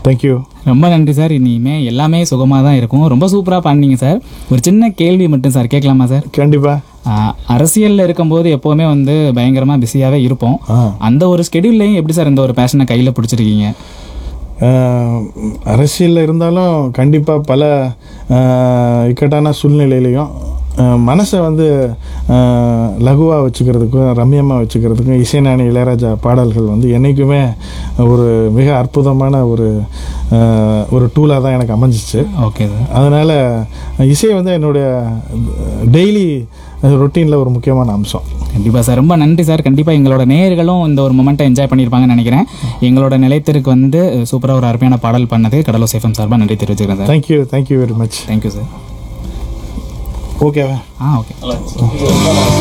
thank you ரொம்ப நன்றி sir இனிமே எல்லாமே சுகமாக தான் இருக்கும் ரொம்ப சூப்பராக பண்ணீங்க சார் ஒரு சின்ன கேள்வி மட்டும் சார் கேட்கலாமா சார் கண்டிப்பாக அரசியலில் இருக்கும்போது எப்போவுமே வந்து பயங்கரமாக பிஸியாகவே இருப்போம் ஆ அந்த ஒரு ஸ்கெடியூல்லையும் எப்படி சார் இந்த ஒரு பேஷனை கையில் பிடிச்சிருக்கீங்க அரசியலில் இருந்தாலும் கண்டிப்பாக பல ஆஹ், இக்கட்டான சூழ்நிலையிலையும் ஆஹ், மனசை வந்து லகுவாக வச்சுக்கிறதுக்கும் ரம்யமாக வச்சுக்கிறதுக்கும் இசைஞானி இளையராஜா பாடல்கள் வந்து என்றைக்குமே ஒரு மிக அற்புதமான ஒரு ஆஹ், ஒரு டூலாக தான் எனக்கு அமைஞ்சிச்சு ஓகே சார் அதனால் இசை வந்து என்னுடைய டெய்லி ரொட்டீனில் ஒரு முக்கியமான அம்சம் கண்டிப்பாக சார் ரொம்ப நன்றி சார் கண்டிப்பாக எங்களோட நேயர்களும் இந்த ஒரு மொமெண்ட்டை என்ஜாய் பண்ணியிருப்பாங்கன்னு நினைக்கிறேன் எங்களோட நிலையத்திற்கு வந்து சூப்பராக ஒரு அருமையான பாடல் பண்ணது கடலோ சேஃபம் சார்பாக நன்றி தெரிவிச்சுக்கிறேன் sir thank you thank you very much thank you sir ஓகேவா ஆ ஓகே